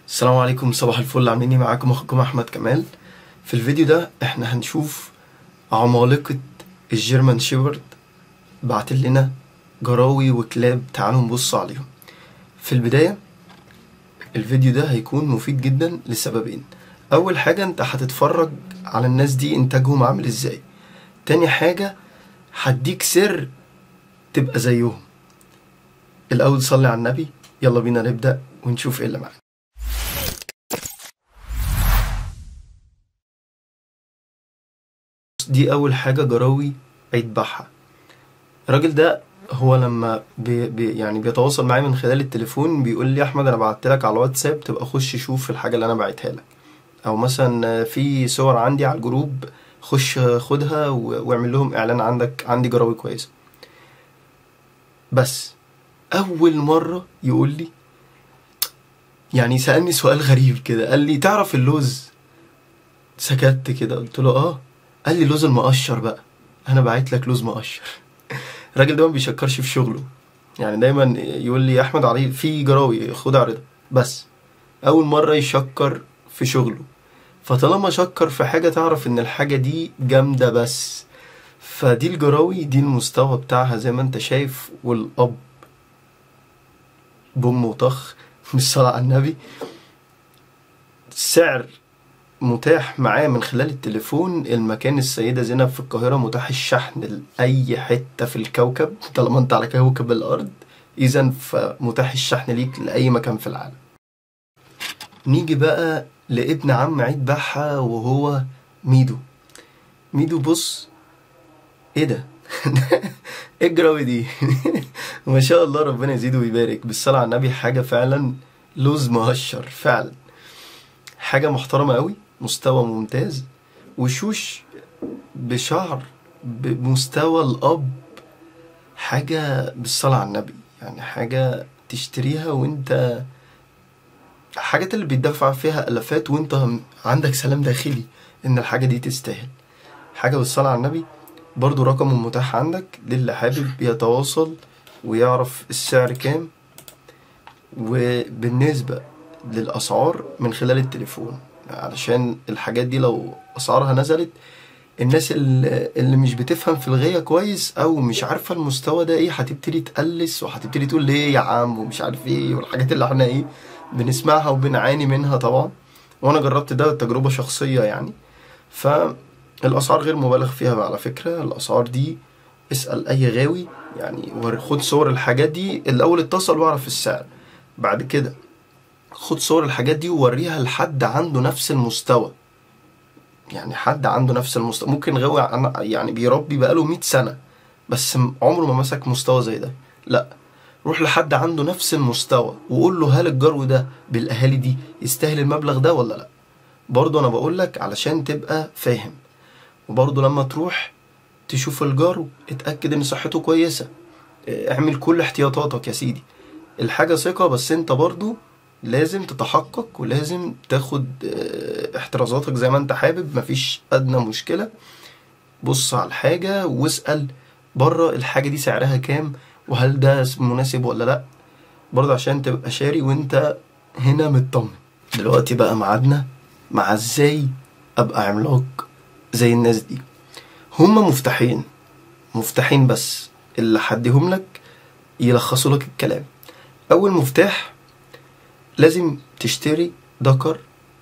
السلام عليكم صباح الفل عاملين ايه معاكم اخوكم احمد كمال في الفيديو ده احنا هنشوف عمالقة الجيرمان شيبرد بعت لنا جراوي وكلاب تعالوا نبص عليهم في البداية الفيديو ده هيكون مفيد جدا لسببين اول حاجة انت هتتفرج على الناس دي انتاجهم عامل ازاي تاني حاجة هديك سر تبقى زيهم الاول صلي على النبي يلا بينا نبدأ ونشوف ايه اللي معانا دي اول حاجه جراوي هيتبعها الراجل ده هو لما بي بي يعني بيتواصل معايا من خلال التليفون بيقول لي يا احمد انا بعت لك على الواتساب تبقى خش شوف الحاجه اللي انا بعتها لك او مثلا في صور عندي على الجروب خش خدها و- واعمل لهم اعلان عندك عندي جراوي كويسه بس اول مره يقول لي يعني سالني سؤال غريب كده قال لي تعرف اللوز سكت كده قلت له اه قال لي لوز المقشر بقى انا بعت لك لوز مقشر الراجل ده ما بيشكرش في شغله يعني دايما يقول لي يا احمد علي في جراوي خد اعرضها بس اول مره يشكر في شغله فطالما شكر في حاجه تعرف ان الحاجه دي جامده بس فدي الجراوي دي المستوى بتاعها زي ما انت شايف والاب بوم وطخ بالصلاة على النبي سعر متاح معاه من خلال التليفون المكان السيدة زينب في القاهرة متاح الشحن لأي حتة في الكوكب طالما انت على كوكب الأرض إذا فمتاح الشحن ليك لأي مكان في العالم نيجي بقى لابن عم عيد بحة وهو ميدو ميدو بص ايه ده ايه الجراوي دي ما شاء الله ربنا يزيده ويبارك بالصلاة على النبي حاجة فعلا لوز مهشر فعلا حاجة محترمة قوي مستوى ممتاز وشوش بشعر بمستوى الأب حاجة بالصلاة على النبي يعني حاجة تشتريها وانت حاجات اللي بيدفع فيها ألفات وانت عندك سلام داخلي ان الحاجة دي تستاهل حاجة بالصلاة على النبي برضو رقم متاح عندك للي حابب يتواصل ويعرف السعر كام وبالنسبة للأسعار من خلال التليفون علشان الحاجات دي لو أسعارها نزلت الناس اللي اللي مش بتفهم في الغاية كويس أو مش عارفة المستوى ده إيه هتبتدي تقلس وهتبتدي تقول ليه يا عم ومش عارف إيه والحاجات اللي إحنا إيه بنسمعها وبنعاني منها طبعا وأنا جربت ده تجربة شخصية يعني فالأسعار غير مبالغ فيها على فكرة الأسعار دي اسأل أي غاوي يعني ور- خد صور الحاجات دي الأول اتصل واعرف السعر بعد كده خد صور الحاجات دي ووريها لحد عنده نفس المستوى يعني حد عنده نفس المستوى ممكن غاوي عن- يعني بيربي بقاله 100 سنة بس م- عمره ما مسك مستوى زي ده لا روح لحد عنده نفس المستوى وقول له هل الجرو ده بالاهالي دي يستاهل المبلغ ده ولا لا برضه انا بقول لك علشان تبقى فاهم وبرضه لما تروح تشوف الجرو اتاكد ان صحته كويسه اه، اعمل كل احتياطاتك يا سيدي الحاجه ثقه بس انت برضه لازم تتحقق ولازم تاخد اه، احترازاتك زي ما انت حابب مفيش ادنى مشكله بص على الحاجه واسال بره الحاجه دي سعرها كام وهل ده مناسب ولا لا برضه عشان تبقى شاري وانت هنا مطمن دلوقتي بقى ميعادنا مع ازاي ابقى عملاق زي الناس دي هما مفتاحين مفتاحين بس اللي هديهم لك يلخصوا لك الكلام اول مفتاح لازم تشتري دكر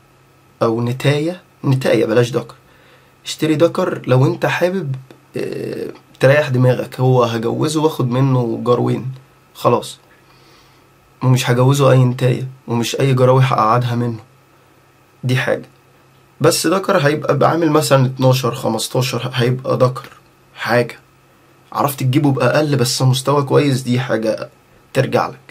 او نتاية نتاية بلاش دكر اشتري دكر لو انت حابب اه، تريح دماغك هو هجوزه واخد منه جروين خلاص ومش هجوزه اي نتاية ومش اي جراوي هقعدها منه دي حاجة بس دكر هيبقى بعامل مثلا 12 15 هيبقى دكر حاجة عرفت تجيبه بأقل بس مستوى كويس دي حاجة ترجع لك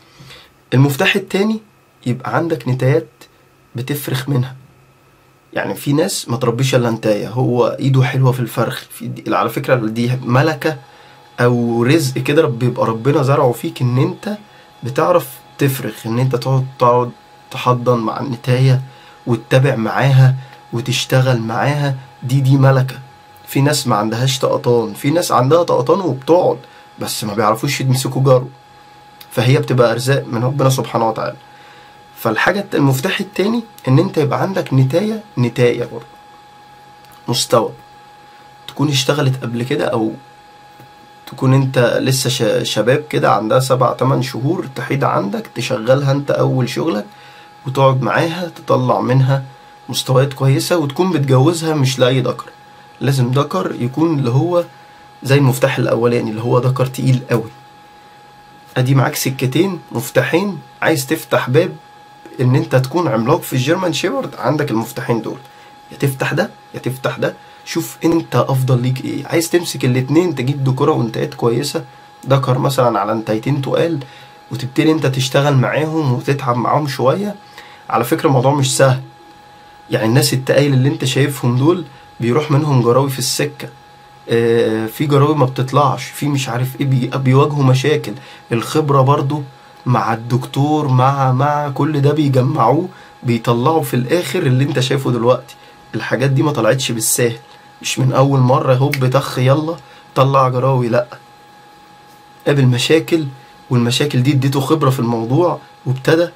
المفتاح التاني يبقى عندك نتايات بتفرخ منها يعني في ناس ما تربيش الا نتاية هو ايده حلوة في الفرخ في دي على فكرة دي ملكة او رزق كده رب- بيبقى ربنا زرعه فيك ان انت بتعرف تفرخ ان انت تقعد تقعد تحضن مع النتاية وتتابع معاها وتشتغل معاها دي دي ملكة في ناس ما عندهاش طقطان في ناس عندها طقطان وبتقعد بس ما بيعرفوش يمسكوا جارو فهي بتبقى ارزاق من ربنا سبحانه وتعالى فالحاجة الت- المفتاح التاني ان انت يبقى عندك نتاية نتاية برضه مستوى تكون اشتغلت قبل كده او تكون انت لسه ش- شباب كده عندها سبع تمن شهور تحيد عندك تشغلها انت اول شغلك وتقعد معاها تطلع منها مستويات كويسة وتكون بتجوزها مش لأي دكر لازم دكر يكون اللي هو زي المفتاح الأولاني اللي هو دكر تقيل قوي ادي معاك سكتين مفتاحين عايز تفتح باب ان انت تكون عملاق في الجيرمان شيبرد عندك المفتاحين دول يا تفتح ده يا تفتح ده شوف انت افضل ليك ايه عايز تمسك الاتنين تجيب دكورة وانتهات كويسة دكر مثلا على انتهيتين تقال وتبتدي انت تشتغل معاهم وتتعب معاهم شوية على فكرة الموضوع مش سهل يعني الناس التقايل اللي انت شايفهم دول بيروح منهم جراوي في السكة آه، في جراوي ما بتطلعش في مش عارف ايه بي- بيواجهوا مشاكل الخبرة برضو مع الدكتور مع مع كل ده بيجمعوه بيطلعوا في الاخر اللي انت شايفه دلوقتي الحاجات دي ما طلعتش بالساهل مش من اول مرة هوب طخ يلا طلع جراوي لا قابل مشاكل والمشاكل دي اديته خبرة في الموضوع وابتدى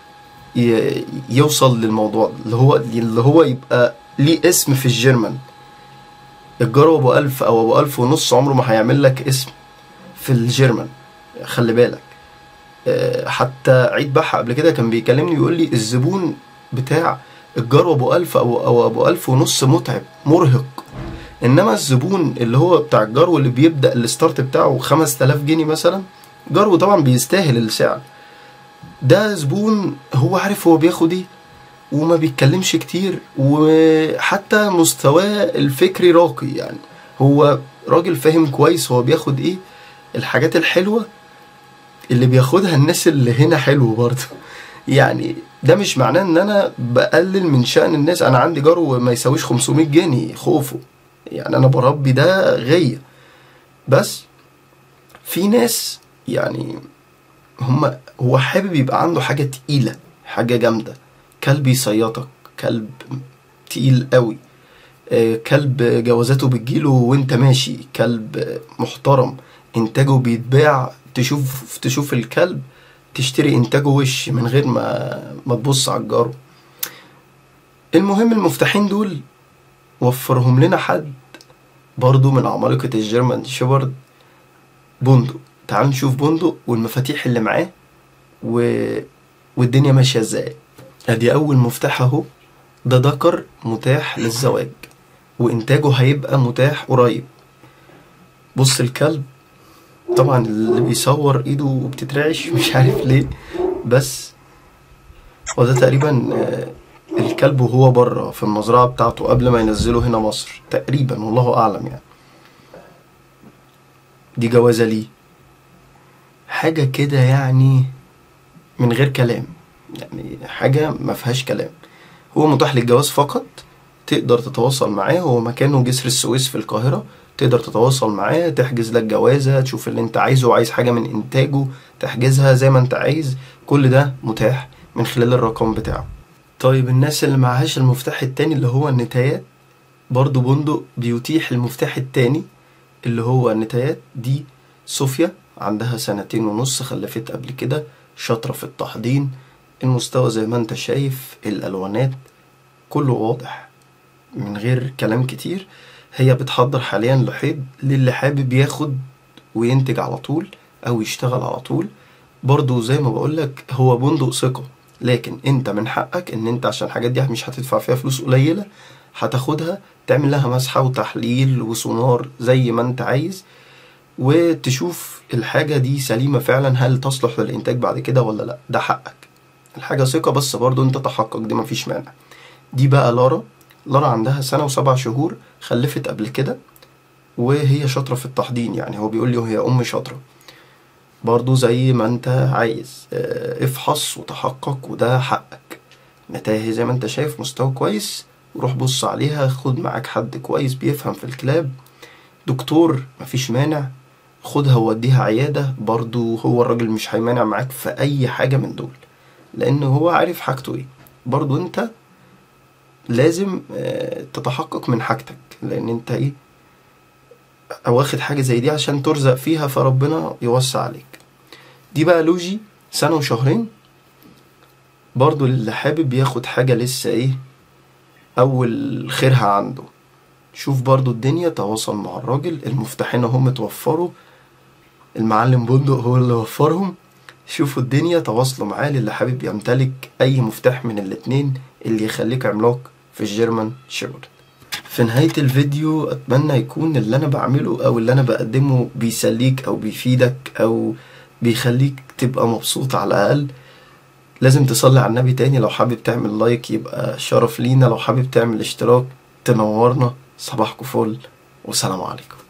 ي- يوصل للموضوع اللي هو اللي هو يبقى ليه اسم في الجيرمان الجرو ابو الف او ابو الف ونص عمره ما هيعمل لك اسم في الجيرمان خلي بالك آه، حتى عيد بحة قبل كده كان بيكلمني بيقول لي الزبون بتاع الجرو ابو الف او او ابو الف ونص متعب مرهق انما الزبون اللي هو بتاع الجرو اللي بيبدا الستارت بتاعه 5000 جنيه مثلا جرو طبعا بيستاهل السعر ده زبون هو عارف هو بياخد ايه وما بيتكلمش كتير وحتى مستواه الفكري راقي يعني هو راجل فاهم كويس هو بياخد ايه الحاجات الحلوة اللي بياخدها الناس اللي هنا حلو برضه يعني ده مش معناه ان انا بقلل من شأن الناس انا عندي جرو ما يساويش 500 جنيه خوفه يعني انا بربي ده غية بس في ناس يعني هما هو حابب يبقى عنده حاجة تقيلة حاجة جامدة كلب يصيطك كلب تقيل قوي آه، كلب جوازاته بتجيله وانت ماشي كلب محترم انتاجه بيتباع تشوف تشوف الكلب تشتري انتاجه وش من غير ما ما تبص على الجارو المهم المفتاحين دول وفرهم لنا حد برضو من عمالقة الجيرمان شيبرد بندق تعال نشوف بندق والمفاتيح اللي معاه و... والدنيا ماشية ازاي ادي اول مفتاح اهو ده ذكر متاح للزواج وانتاجه هيبقى متاح قريب بص الكلب طبعا اللي بيصور ايده بتترعش مش عارف ليه بس هو ده تقريبا آه، الكلب وهو بره في المزرعة بتاعته قبل ما ينزله هنا مصر تقريبا والله اعلم يعني دي جوازة ليه حاجة كده يعني من غير كلام يعني حاجة ما فيهاش كلام هو متاح للجواز فقط تقدر تتواصل معاه هو مكانه جسر السويس في القاهرة تقدر تتواصل معاه تحجز لك جوازة تشوف اللي انت عايزه عايز حاجة من انتاجه تحجزها زي ما انت عايز كل ده متاح من خلال الرقم بتاعه طيب الناس اللي معهاش المفتاح التاني اللي هو النتايات برضو بندق بيتيح المفتاح التاني اللي هو النتايات دي صوفيا عندها سنتين ونص خلفت قبل كده شاطرة في التحضير المستوى زي ما انت شايف الألوانات كله واضح من غير كلام كتير هي بتحضر حاليا لحيض للي حابب ياخد وينتج على طول أو يشتغل على طول برضو زي ما بقولك هو بندق ثقة لكن انت من حقك ان انت عشان الحاجات دي مش هتدفع فيها فلوس قليلة هتاخدها تعمل لها مسحة وتحليل وسونار زي ما انت عايز وتشوف الحاجة دي سليمة فعلا هل تصلح للإنتاج بعد كده ولا لأ ده حقك الحاجة ثقة بس برضو انت تحقق دي مفيش مانع دي بقى لارا لارا عندها سنة وسبع شهور خلفت قبل كده وهي شاطرة في التحضير يعني هو بيقول لي وهي أم شاطرة برضو زي ما انت عايز اه، افحص وتحقق وده حقك نتائج زي ما انت شايف مستوى كويس روح بص عليها خد معاك حد كويس بيفهم في الكلاب دكتور مفيش مانع خدها ووديها عيادة برضو هو الراجل مش هيمانع معاك في أي حاجة من دول لأن هو عارف حاجته إيه برضو أنت لازم آه، تتحقق من حاجتك لأن أنت إيه واخد حاجة زي دي عشان ترزق فيها فربنا يوسع عليك دي بقى لوجي سنة وشهرين برضو اللي حابب ياخد حاجة لسه ايه اول خيرها عنده شوف برضو الدنيا تواصل مع الراجل المفتاحين هم اتوفروا المعلم بندق هو اللي وفرهم شوفوا الدنيا تواصلوا معاه للي حابب يمتلك اي مفتاح من الاتنين اللي يخليك عملاق في الجيرمان شيبرد في نهاية الفيديو اتمنى يكون اللي انا بعمله او اللي انا بقدمه بيسليك او بيفيدك او بيخليك تبقى مبسوط على الاقل لازم تصلي على النبي تاني لو حابب تعمل لايك يبقى شرف لينا لو حابب تعمل اشتراك تنورنا صباحكم فل وسلام عليكم